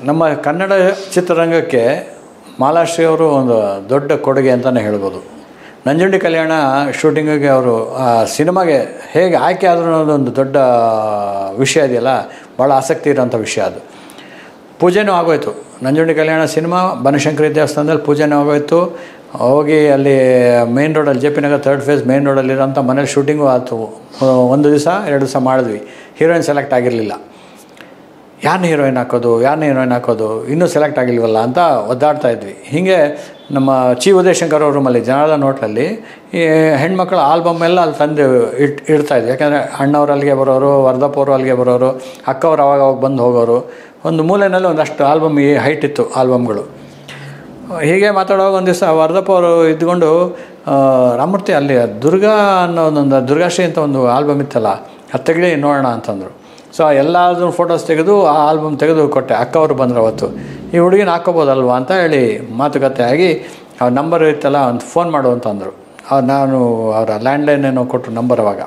ನಮ್ಮ ಕನ್ನಡ ಚಿತ್ರರಂಗಕ್ಕೆ ಮಾಲಾಶ್ರೀ ಅವರು ಒಂದು ದೊಡ್ಡ ಕೊಡುಗೆ ಅಂತಲೇ ಹೇಳ್ಬೋದು ನಂಜುಂಡಿ ಕಲ್ಯಾಣ ಶೂಟಿಂಗಿಗೆ ಅವರು ಆ ಸಿನಿಮಾಗೆ ಹೇಗೆ ಆಯ್ಕೆ ಆದರೂ ಅನ್ನೋದೊಂದು ದೊಡ್ಡ ವಿಷಯ ಇದೆಯಲ್ಲ ಭಾಳ ಆಸಕ್ತಿ ಇರೋಂಥ ವಿಷಯ ಅದು ಪೂಜೆನೂ ಆಗೋಯ್ತು ನಂಜುಂಡಿ ಕಲ್ಯಾಣ ಸಿನಿಮಾ ಬನಶಂಕರಿ ದೇವಸ್ಥಾನದಲ್ಲಿ ಪೂಜೆನೂ ಆಗೋಯ್ತು ಹೋಗಿ ಅಲ್ಲಿ ಮೇನ್ ರೋಡಲ್ಲಿ J P Nagar third phase main ರೋಡಲ್ಲಿರೋಂಥ ಮನೇಲಿ ಶೂಟಿಂಗು ಆಯ್ತು ಒಂದು ದಿವಸ ಎರಡು ದಿವಸ ಮಾಡಿದ್ವಿ ಹೀರೋಯಿನ್ ಸೆಲೆಕ್ಟ್ ಆಗಿರಲಿಲ್ಲ ಯಾರನ್ನ ಹೀರೋಯಿನ್ ಹಾಕೋದು ಯಾರನ್ನ ಹೀರೋಯಿನ್ ಹಾಕೋದು ಇನ್ನೂ ಸೆಲೆಕ್ಟ್ ಆಗಿಲ್ವಲ್ಲ ಅಂತ ಒದ್ದಾಡ್ತಾ ಇದ್ವಿ ಹೀಗೆ ನಮ್ಮ ಚಿ ಉದಯಶಂಕರ್ ಅವ್ರ ರೂಮಲ್ಲಿ ಜನಾರ್ದನ್ ಹೋಟ್ಲಲ್ಲಿ ಈ ಹೆಣ್ಮಕ್ಳ ಆಲ್ಬಮ್ ಎಲ್ಲ ಅಲ್ಲಿ ತಂದು ಇಟ್ ಇಡ್ತಾ ಇದ್ವಿ ಯಾಕಂದರೆ ಅಣ್ಣವ್ರು ಅಲ್ಲಿಗೆ ಬರೋರು ವರ್ಧಪ್ಪ ಅವರು ಅಲ್ಲಿಗೆ ಬರೋರು ಅಕ್ಕವ್ರು ಅವಾಗ ಅವಾಗ ಬಂದು ಹೋಗೋರು ಒಂದು ಮೂಲೆಯಲ್ಲಿ ಒಂದಷ್ಟು ಆಲ್ಬಮ್ ಈ ಹೈಟ್ ಇತ್ತು ಆಲ್ಬಮ್ಗಳು ಹೀಗೆ ಮಾತಾಡುವಾಗ ಒಂದು ದಿವಸ ವರ್ಧಪ್ಪ ಅವರು ಇದ್ಕೊಂಡು ಆ, ರಾಮಮೂರ್ತಿ ಅಲ್ಲಿ ದುರ್ಗಾ ಅನ್ನೋ ಒಂದೊಂದು ದುರ್ಗಾಶ್ರೀ ಅಂತ ಒಂದು ಆಲ್ಬಮ್ ಇತ್ತಲ್ಲ ಅದು ತೆಗೆದು ನೋಡೋಣ ಅಂತಂದರು ಸೊ ಎಲ್ಲಾದ್ರೂ ಫೋಟೋಸ್ ತೆಗೆದು ಆ ಆಲ್ಬಮ್ ತೆಗೆದು ಕೊಟ್ಟೆ ಅಕ್ಕ ಅವರು ಬಂದರು ಅವತ್ತು ಈ ಹುಡುಗಿನ ಹಾಕೋಬೋದಲ್ವಾ ಅಂತ ಹೇಳಿ ಮಾತುಕತೆ ಆಗಿ ಆ ನಂಬರ್ ಇತ್ತಲ್ಲ ಒಂದು ಫೋನ್ ಮಾಡು ಅಂತಂದರು ಅವ್ರು ನಾನು ಅವರ ಲ್ಯಾಂಡ್ಲೈನ್ ಏನೋ ಕೊಟ್ಟರು ನಂಬರ್ ಅವಾಗ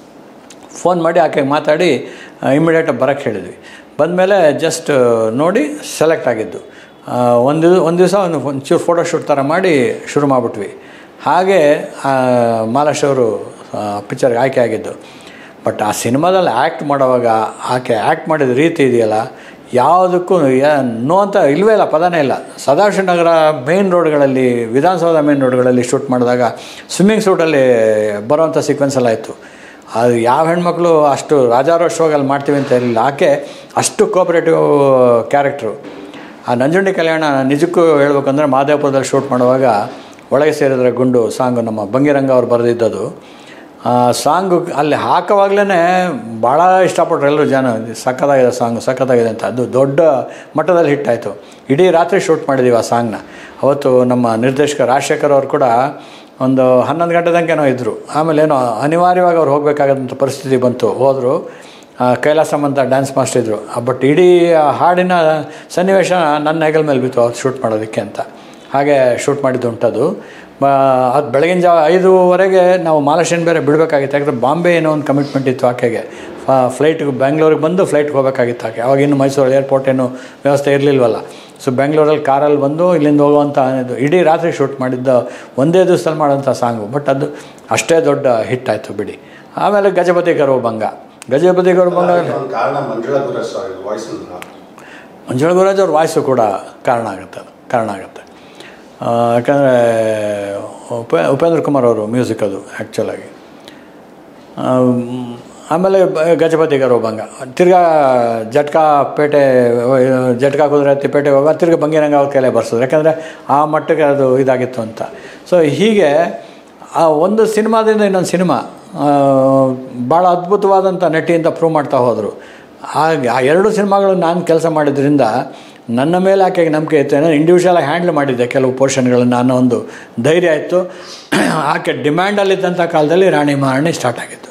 ಫೋನ್ ಮಾಡಿ ಆಕೆಗೆ ಮಾತಾಡಿ ಇಮಿಡಿಯೇಟಾಗಿ ಬರೋಕ್ಕೆ ಹೇಳಿದ್ವಿ ಬಂದಮೇಲೆ ಜಸ್ಟ್ ನೋಡಿ ಸೆಲೆಕ್ಟ್ ಆಗಿದ್ದು ಆ, ಒಂದು ಒಂದು ದಿವಸ ಒಂದು ಒಂಚೂರು ಫೋಟೋ ಶೂಟ್ ಥರ ಮಾಡಿ ಶುರು ಮಾಡಿಬಿಟ್ವಿ ಹಾಗೆ ಆ, ಮಾಲಾಶ್ ಅವರು ಪಿಕ್ಚರ್ಗೆ ಆಯ್ಕೆ ಆಗಿದ್ದು ಬಟ್ ಆ ಸಿನಿಮಾದಲ್ಲಿ ಆ್ಯಕ್ಟ್ ಮಾಡೋವಾಗ ಆಕೆ ಆ್ಯಕ್ಟ್ ಮಾಡಿದ ರೀತಿ ಇದೆಯಲ್ಲ ಯಾವುದಕ್ಕೂ ಯಾ- ನೋ ಅಂತ ಇಲ್ಲವೇ ಇಲ್ಲ ಪದನೇ ಇಲ್ಲ ಸದಾಶಿವ ನಗರ ಮೇನ್ ರೋಡ್ಗಳಲ್ಲಿ ವಿಧಾನಸೌಧ ಮೇನ್ ರೋಡ್ಗಳಲ್ಲಿ ಶೂಟ್ ಮಾಡಿದಾಗ ಸ್ವಿಮ್ಮಿಂಗ್ ಸೂಟಲ್ಲಿ ಬರೋವಂಥ ಸೀಕ್ವೆನ್ಸ್ ಎಲ್ಲ ಇತ್ತು ಅದು ಯಾವ ಹೆಣ್ಮಕ್ಳು ಅಷ್ಟು ರಾಜಾರೋಷವಾಗಿ ಅಲ್ಲಿ ಮಾಡ್ತೀವಿ ಅಂತ ಇರಲಿಲ್ಲ ಆಕೆ ಅಷ್ಟು ಕೋಪರೇಟಿವ್ ಕ್ಯಾರೆಕ್ಟ್ರು ಆ ನಂಜುಂಡಿ ಕಲ್ಯಾಣ ನಿಜಕ್ಕೂ ಹೇಳ್ಬೇಕಂದ್ರೆ ಮಾದೇವಪುರದಲ್ಲಿ ಶೂಟ್ ಮಾಡುವಾಗ ಒಳಗೆ ಸೇರಿದ್ರೆ ಗುಂಡು ಸಾಂಗು ನಮ್ಮ ಬಂಗಿರಂಗ ಅವ್ರು ಬರೆದಿದ್ದದು ಆ ಸಾಂಗು ಅಲ್ಲಿ ಹಾಕೋವಾಗಲೇ ಭಾಳ ಇಷ್ಟಪಟ್ರು ಎಲ್ಲರೂ ಜನ ಸಖತ್ತಾಗಿದೆ ಸಾಂಗು ಸಖತ್ತಾಗಿದೆ ಅಂತ ಅದು ದೊಡ್ಡ ಮಟ್ಟದಲ್ಲಿ ಹಿಟ್ಟಾಯಿತು ಇಡೀ ರಾತ್ರಿ ಶೂಟ್ ಮಾಡಿದ್ದೀವಿ ಆ ಸಾಂಗ್ನ ಅವತ್ತು ನಮ್ಮ ನಿರ್ದೇಶಕ ರಾಜಶೇಖರ್ ಅವರು ಕೂಡ ಒಂದು ಹನ್ನೊಂದು ಗಂಟೆ ತನಕನೋ ಇದ್ದರು ಆಮೇಲೆ ಏನೋ ಅನಿವಾರ್ಯವಾಗಿ ಅವ್ರು ಹೋಗಬೇಕಾದಂಥ ಪರಿಸ್ಥಿತಿ ಬಂತು ಹೋದರು ಕೈಲಾಸಮ್ ಅಂತ ಡ್ಯಾನ್ಸ್ ಮಾಸ್ಟರ್ ಇದ್ದರು ಬಟ್ ಇಡೀ ಆ ಹಾಡಿನ ಸನ್ನಿವೇಶ ನನ್ನ ಹೆಗಲ ಮೇಲೆ ಬಿತ್ತು ಅವ್ರು ಶೂಟ್ ಮಾಡೋದಕ್ಕೆ ಅಂತ ಹಾಗೆ ಶೂಟ್ ಮಾಡಿದ್ದು ಉಂಟದು ಅದು ಬೆಳಗಿನ ಜಾವ ಐದೂವರೆಗೆ ನಾವು ಮಾಲಶೇನ್ ಬೇರೆ ಬಿಡಬೇಕಾಗಿತ್ತು ಯಾಕಂದರೆ ಬಾಂಬೆ ಏನೋ ಒಂದು ಕಮಿಟ್ಮೆಂಟ್ ಇತ್ತು ಆಕೆಗೆ ಫ್ಲೈಟ್ಗೆ ಬ್ಯಾಂಗ್ಳೂರಿಗೆ ಬಂದು ಫ್ಲೈಟ್ಗೆ ಹೋಗಬೇಕಾಗಿತ್ತು ಆಕೆ ಅವಾಗ ಇನ್ನು ಮೈಸೂರು ಏರ್ಪೋರ್ಟ್ ಏನು ವ್ಯವಸ್ಥೆ ಇರಲಿಲ್ವಲ್ಲ ಸೊ ಬೆಂಗಳೂರಲ್ಲಿ ಕಾರಲ್ಲಿ ಬಂದು ಇಲ್ಲಿಂದ ಹೋಗುವಂಥ ಇದು ಇಡೀ ರಾತ್ರಿ ಶೂಟ್ ಮಾಡಿದ್ದ ಒಂದೇ ದಿವಸದಲ್ಲಿ ಮಾಡೋಂಥ ಸಾಂಗು ಬಟ್ ಅದು ಅಷ್ಟೇ ದೊಡ್ಡ ಹಿಟ್ ಆಯಿತು ಬಿಡಿ ಆಮೇಲೆ ಗಜಪತಿ ಗರ್ವ ಭಂಗ ಗಜಪತಿ ಗರ್ವ ಭಂಗ ಒಂದು ಕಾರಣ ಮಂಜುಳಾ ಗುರಸ್ ವಾಯ್ಸ್ ಮಂಜುಳ ಗುರುರಾಜ್ ಅವ್ರ ವಾಯ್ಸು ಕೂಡ ಕಾರಣ ಆಗುತ್ತೆ ಅದು ಕಾರಣ ಆಗುತ್ತೆ ಆ, ಯಾಕಂದರೆ ಉಪ ಉಪೇಂದ್ರ ಕುಮಾರ್ ಅವರು ಮ್ಯೂಸಿಕ್ ಅದು ಆ್ಯಕ್ಚುಲಾಗಿ ಆಮೇಲೆ ಬ- ಗಜಪತಿ ಗರ್ವಭಂಗ ತಿರ್ಗಾ ಜಟ್ಕಾ ಪೇಟೆ ಜಟ್ಕಾ ಕುದುರೆ ಪೇಟೆ ಹೋಗುವಾಗ ತಿರ್ಗಾ ಬಂಗಿರಂಗ ಅವ್ರ ಕೈಲೇ ಬರ್ಸಿದ್ರು ಯಾಕಂದರೆ ಆ ಮಟ್ಟಕ್ಕೆ ಅದು ಇದಾಗಿತ್ತು ಅಂತ ಸೊ ಹೀಗೆ ಆ ಒಂದು ಸಿನಿಮಾದಿಂದ ಇನ್ನೊಂದು ಸಿನಿಮಾ ಭಾಳ ಅದ್ಭುತವಾದಂಥ ನಟಿ ಅಂತ ಪ್ರೂವ್ ಮಾಡ್ತಾ ಹೋದರು ಹಾಗೆ ಆ ಎರಡು ಸಿನಿಮಾಗಳು ನಾನು ಕೆಲಸ ಮಾಡಿದ್ರಿಂದ ನನ್ನ ಮೇಲೆ ಆಕೆಗೆ ನಂಬಿಕೆ ಇತ್ತು ಏನೋ ಇಂಡಿವಿಜುವಲಾಗಿ ಹ್ಯಾಂಡ್ಲ್ ಮಾಡಿದ್ದೆ ಕೆಲವು ಪೋರ್ಷನ್ಗಳನ್ನು ಅನ್ನೋ ಒಂದು ಧೈರ್ಯ ಇತ್ತು ಆಕೆ ಡಿಮ್ಯಾಂಡಲ್ಲಿದ್ದಂಥ ಕಾಲದಲ್ಲಿ ರಾಣಿ ಮಹಾರಾಣಿ ಸ್ಟಾರ್ಟ್ ಆಗಿತ್ತು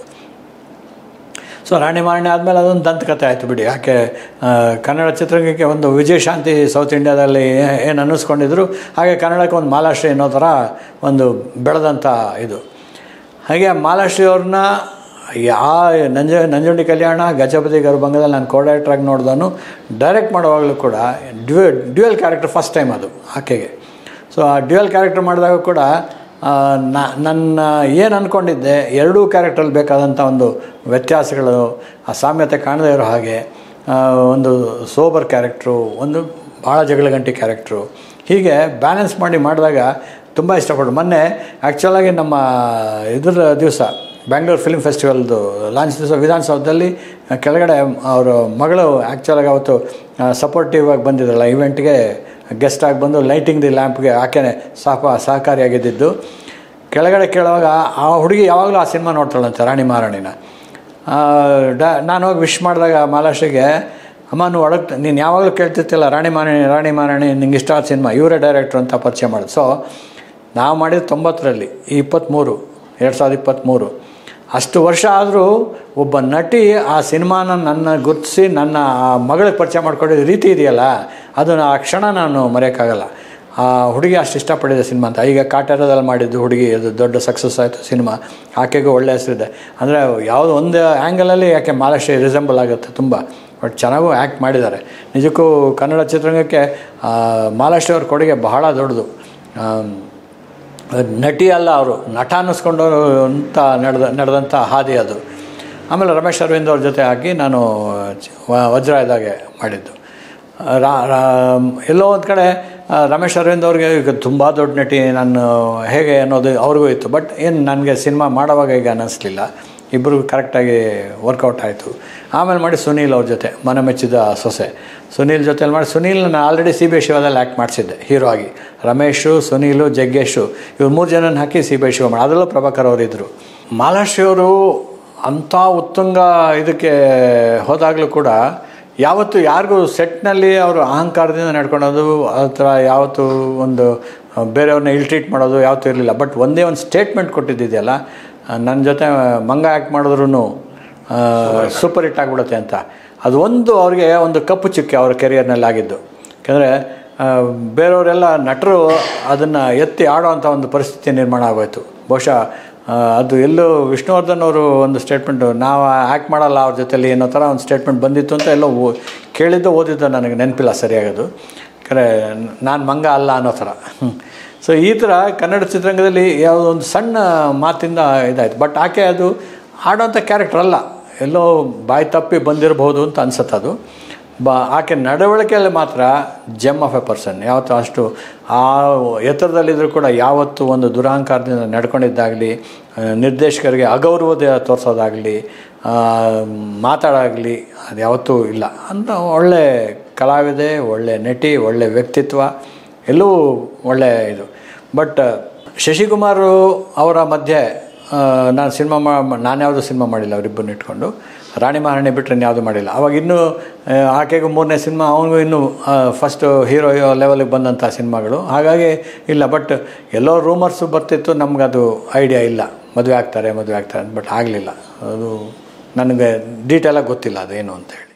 ಸೊ ರಾಣಿ ಮಹಾರಾಣಿ ಆದಮೇಲೆ ಅದೊಂದು ದಂತಕಥೆ ಆಯಿತು ಬಿಡಿ ಯಾಕೆ ಆ, ಕನ್ನಡ ಚಿತ್ರರಂಗಕ್ಕೆ ಒಂದು ವಿಜಯಶಾಂತಿ ಸೌತ್ ಇಂಡಿಯಾದಲ್ಲಿ ಏನು ಅನ್ನಿಸ್ಕೊಂಡಿದ್ರು ಹಾಗೆ ಕನ್ನಡಕ್ಕೆ ಒಂದು ಮಾಲಾಶ್ರೀ ಅನ್ನೋ ಥರ ಒಂದು ಬೆಳೆದಂಥ ಇದು ಹಾಗೆ ಮಾಲಾಶ್ರೀ ಅವ್ರನ್ನ ಯಾ ನಂಜ ನಂಜುಂಡಿ ಕಲ್ಯಾಣ ಗಜಪತಿ ಗರ್ಭಂಗದಲ್ಲಿ ನಾನು ಕೋಡೈರೆಕ್ಟ್ರಾಗಿ ನೋಡಿದನು ಡೈರೆಕ್ಟ್ ಮಾಡುವಾಗಲೂ ಕೂಡ ಡ್ಯೂ ಡ್ಯುಯಲ್ ಕ್ಯಾರೆಕ್ಟರ್ ಫಸ್ಟ್ ಟೈಮ್ ಅದು ಆಕೆಗೆ ಸೊ ಆ ಡ್ಯುಯಲ್ ಕ್ಯಾರೆಕ್ಟರ್ ಮಾಡಿದಾಗ ಕೂಡ ಆ, ನ- ನನ್ನ ಏನು ಅಂದ್ಕೊಂಡಿದ್ದೆ ಎರಡೂ ಕ್ಯಾರೆಕ್ಟ್ರಲ್ಲಿ ಬೇಕಾದಂಥ ಒಂದು ವ್ಯತ್ಯಾಸಗಳು ಆ ಸಾಮ್ಯತೆ ಕಾಣದೇ ಇರೋ ಹಾಗೆ ಆ, ಒಂದು ಸೋಬರ್ ಕ್ಯಾರೆಕ್ಟ್ರು ಒಂದು ಭಾಳ ಜಗಳಗಂಟಿ ಕ್ಯಾರೆಕ್ಟ್ರು ಹೀಗೆ ಬ್ಯಾಲೆನ್ಸ್ ಮಾಡಿ ಮಾಡಿದಾಗ ತುಂಬ ಇಷ್ಟಪಟ್ಟು ಮೊನ್ನೆ ಆ್ಯಕ್ಚುಲಾಗಿ ನಮ್ಮ ಇದ್ರ ದಿವಸ ಬ್ಯಾಂಗ್ಳೂರು ಫಿಲ್ಮ್ ಫೆಸ್ಟಿವಲ್ದು ಲಾಂಚ್ ದಿವಸ ವಿಧಾನಸೌಧದಲ್ಲಿ ಕೆಳಗಡೆ ಅವರ ಮಗಳು ಆ್ಯಕ್ಚುಲಾಗಿ ಅವತ್ತು ಸಪೋರ್ಟಿವ್ ಆಗಿ ಬಂದಿದ್ರಲ್ಲ ಇವೆಂಟ್ಗೆ ಗೆಸ್ಟ್ ಆಗಿ ಬಂದು ಲೈಟಿಂಗ್ ದಿ ಲ್ಯಾಂಪ್ಗೆ ಆಕೆನೆ ಸಹ ಸಹಕಾರಿಯಾಗಿದ್ದಿದ್ದು ಕೆಳಗಡೆ ಕೇಳುವಾಗ ಆ ಹುಡುಗಿ ಯಾವಾಗಲೂ ಆ ಸಿನಿಮಾ ನೋಡ್ತಾಳಂತೆ ರಾಣಿ ಮಹಾರಾಣಿನ ಆ, ಡ ನಾನು ಹೋಗಿ ವಿಶ್ ಮಾಡಿದಾಗ ಮಾಲಾಶ್ರಿಗೆ ಅಮ್ಮ ನೀವು ಒಳಗೆ ನೀನು ಯಾವಾಗಲೂ ಕೇಳ್ತಿರ್ತಿಲ್ಲ ರಾಣಿ ಮಾರಾಣಿ ರಾಣಿ ಮಾರಾಣಿ ನಿಂಗೆ ಇಷ್ಟ ಆದ ಸಿನಿಮಾ ಇವರೇ ಡೈರೆಕ್ಟ್ರು ಅಂತ ಪರಿಚಯ ಮಾಡೋದು ಸೊ ನಾವು ಮಾಡಿದ ತೊಂಬತ್ತರಲ್ಲಿ ಈ ಇಪ್ಪತ್ತ್ಮೂರು ಎರಡು ಸಾವಿರದ ಇಪ್ಪತ್ತ್ಮೂರು ಅಷ್ಟು ವರ್ಷ ಆದರೂ ಒಬ್ಬ ನಟಿ ಆ ಸಿನಿಮಾನ ನನ್ನ ಗುರುತಿಸಿ ನನ್ನ ಆ ಮಗಳಿಗೆ ಪರಿಚಯ ಮಾಡ್ಕೊಂಡಿದ್ದ ರೀತಿ ಇದೆಯಲ್ಲ ಅದನ್ನು ಆ ಕ್ಷಣ ನಾನು ಮರೆಯೋಕ್ಕಾಗಲ್ಲ ಆ ಹುಡುಗಿ ಅಷ್ಟು ಇಷ್ಟಪಟ್ಟಿದೆ ಸಿನಿಮಾ ಅಂತ ಈಗ ಕಾಟೇರದಲ್ಲಿ ಮಾಡಿದ್ದು ಹುಡುಗಿ ಅದು ದೊಡ್ಡ ಸಕ್ಸಸ್ ಆಯಿತು ಸಿನಿಮಾ ಆಕೆಗೂ ಒಳ್ಳೆ ಹೆಸರಿದೆ ಅಂದರೆ ಯಾವುದೋ ಒಂದು ಆ್ಯಂಗಲಲ್ಲಿ ಯಾಕೆ ಮಾಲಾಶ್ರೀ ರಿಸೆಂಬಲ್ ಆಗುತ್ತೆ ತುಂಬ ಬಟ್ ಚೆನ್ನಾಗೂ ಆ್ಯಕ್ಟ್ ಮಾಡಿದ್ದಾರೆ ನಿಜಕ್ಕೂ ಕನ್ನಡ ಚಿತ್ರರಂಗಕ್ಕೆ ಆ, ಮಾಲಾಶ್ರೀ ಅವ್ರ ಕೊಡುಗೆ ಬಹಳ ದೊಡ್ಡದು ಆಮ್, ನಟಿ ಅಲ್ಲ ಅವರು ನಟ ಅನ್ನಿಸ್ಕೊಂಡು ಅಂತ ನಡೆದ ನಡೆದಂಥ ಹಾದಿ ಅದು ಆಮೇಲೆ ರಮೇಶ್ ಅರವಿಂದ್ ಅವ್ರ ಜೊತೆ ಹಾಕಿ ನಾನು ಚ- ವ- ವಜ್ರಾಯದಾಗೆ ಮಾಡಿದ್ದು ರಾ ರಾ- ಎಲ್ಲೋ ಒಂದು ಕಡೆ ಆ, ರಮೇಶ್ ಅರವಿಂದ್ ಅವ್ರಿಗೆ ಈಗ ತುಂಬ ದೊಡ್ಡ ನಟಿ ನಾನು ಹೇಗೆ ಅನ್ನೋದು ಅವ್ರಿಗೂ ಇತ್ತು ಬಟ್ ಏನು ನನಗೆ ಸಿನಿಮಾ ಮಾಡೋವಾಗ ಈಗ ಅನ್ನಿಸ್ಲಿಲ್ಲ ಇಬ್ಬರು ಕರೆಕ್ಟಾಗಿ ವರ್ಕೌಟ್ ಆಯಿತು ಆಮೇಲೆ ಮಾಡಿ ಸುನೀಲ್ ಅವ್ರ ಜೊತೆ ಮನ ಮೆಚ್ಚಿದ ಸೊಸೆ ಸುನೀಲ್ ಜೊತೆಲಿ ಮಾಡಿ ಸುನೀಲ್ ನಾನು ಆಲ್ರೆಡಿ ಸಿ ಬಿ ಐ ಶಿವದಲ್ಲಿ ಆ್ಯಕ್ಟ್ ಮಾಡಿಸಿದ್ದೆ ಹೀರೋ ಆಗಿ ರಮೇಶು ಸುನೀಲು ಜಗ್ಗೇಶು ಇವ್ರು ಮೂರು ಜನನ ಹಾಕಿ ಸಿ ಬಿ ಐ ಶಿವ ಮಾಡಿ ಅದರಲ್ಲೂ ಪ್ರಭಾಕರ್ ಅವರಿದ್ದರು ಮಾಲಾಶ್ರೀ ಅವರು ಅಂಥ ಉತ್ತುಂಗ ಇದಕ್ಕೆ ಹೋದಾಗಲೂ ಕೂಡ ಯಾವತ್ತು ಯಾರಿಗೂ ಸೆಟ್ನಲ್ಲಿ ಅವರು ಅಹಂಕಾರದಿಂದ ನಡ್ಕೊಳೋದು ಆ ಥರ ಯಾವತ್ತೂ ಒಂದು ಬೇರೆಯವ್ರನ್ನ ಇಲ್ ಟ್ರೀಟ್ ಮಾಡೋದು ಯಾವತ್ತೂ ಇರಲಿಲ್ಲ ಬಟ್ ಒಂದೇ ಒಂದು ಸ್ಟೇಟ್ಮೆಂಟ್ ಕೊಟ್ಟಿದ್ದಿದೆಯಲ್ಲ ನನ್ನ ಜೊತೆ ಮಂಗ ಆ್ಯಕ್ಟ್ ಮಾಡಿದ್ರು ಸೂಪರ್ ಹಿಟ್ ಆಗಿಬಿಡುತ್ತೆ ಅಂತ ಅದು ಒಂದು ಅವ್ರಿಗೆ ಒಂದು ಕಪ್ಪು ಚುಕ್ಕೆ ಅವ್ರ ಕೆರಿಯರ್ನಲ್ಲಿ ಆಗಿದ್ದು ಯಾಕಂದರೆ ಬೇರೆಯವರೆಲ್ಲ ನಟರು ಅದನ್ನು ಎತ್ತಿ ಆಡೋವಂಥ ಒಂದು ಪರಿಸ್ಥಿತಿ ನಿರ್ಮಾಣ ಆಗೋಯ್ತು ಬಹುಶಃ ಆ, ಅದು ಎಲ್ಲೋ ವಿಷ್ಣುವರ್ಧನ್ ಅವರು ಒಂದು ಸ್ಟೇಟ್ಮೆಂಟು ನಾವು ಆ್ಯಕ್ಟ್ ಮಾಡಲ್ಲ ಅವ್ರ ಜೊತೆಲಿ ಅನ್ನೋ ಥರ ಒಂದು ಸ್ಟೇಟ್ಮೆಂಟ್ ಬಂದಿತ್ತು ಅಂತ ಎಲ್ಲೋ ಓ ಕೇಳಿದ್ದು ಓದಿದ್ದು ನನಗೆ ನೆನಪಿಲ್ಲ ಸರಿಯಾಗದು ಯಾಕಂದರೆ ನಾನು ಮಂಗ ಅಲ್ಲ ಅನ್ನೋ ಥರ ಸೊ ಈ ಥರ ಕನ್ನಡ ಚಿತ್ರರಂಗದಲ್ಲಿ ಯಾವುದೋ ಒಂದು ಸಣ್ಣ ಮಾತಿಂದ ಇದಾಯಿತು ಬಟ್ ಆಕೆ ಅದು ಆಡೋಂಥ ಕ್ಯಾರೆಕ್ಟರ್ ಅಲ್ಲ ಎಲ್ಲೋ ಬಾಯಿ ತಪ್ಪಿ ಬಂದಿರಬಹುದು ಅಂತ ಅನ್ಸುತ್ತೆ ಅದು ಬಾ ಆಕೆ ನಡವಳಿಕೆಯಲ್ಲಿ ಮಾತ್ರ ಜೆಮ್ ಆಫ್ ಎ ಪರ್ಸನ್ ಯಾವತ್ತೂ ಅಷ್ಟು ಆ ಎತ್ತರದಲ್ಲಿದ್ದರೂ ಕೂಡ ಯಾವತ್ತೂ ಒಂದು ದುರಹಂಕಾರದಿಂದ ನಡ್ಕೊಂಡಿದ್ದಾಗಲಿ ನಿರ್ದೇಶಕರಿಗೆ ಅಗೌರವದ ತೋರಿಸೋದಾಗಲಿ ಮಾತಾಡಾಗಲಿ ಅದು ಯಾವತ್ತೂ ಇಲ್ಲ ಅಂತ ಒಳ್ಳೆ ಕಲಾವಿದೆ ಒಳ್ಳೆ ನಟಿ ಒಳ್ಳೆ ವ್ಯಕ್ತಿತ್ವ ಎಲ್ಲವೂ ಒಳ್ಳೆ ಇದು ಬಟ್ ಶಶಿಕುಮಾರ್ ಅವರ ಮಧ್ಯೆ ಆ, ನಾನು ಸಿನಿಮಾ ಮಾ ನಾನು ಯಾವುದೂ ಸಿನಿಮಾ ಮಾಡಿಲ್ಲ ಅವರಿಬ್ಬರನ್ನ ಇಟ್ಕೊಂಡು ರಾಣಿ ಮಹಾರಾಣಿ ಬಿಟ್ಟರೆ ಯಾವುದು ಮಾಡಿಲ್ಲ ಅವಾಗ ಇನ್ನೂ ಆ, ಆಕೆಗೂ ಮೂರನೇ ಸಿನಿಮಾ ಅವನಿಗೂ ಇನ್ನೂ ಫಸ್ಟು ಹೀರೋ ಲೆವೆಲಿಗೆ ಬಂದಂಥ ಸಿನಿಮಾಗಳು ಹಾಗಾಗಿ ಇಲ್ಲ ಬಟ್ ಎಲ್ಲೋ ರೂಮರ್ಸು ಬರ್ತಿತ್ತು ನಮಗದು ಐಡಿಯಾ ಇಲ್ಲ ಮದುವೆ ಆಗ್ತಾರೆ ಮದುವೆ ಆಗ್ತಾರೆ ಬಟ್ ಆಗಲಿಲ್ಲ ಅದು ನನಗೆ ಡೀಟೇಲಾಗಿ ಗೊತ್ತಿಲ್ಲ ಅದೇನು ಅಂತ ಹೇಳಿ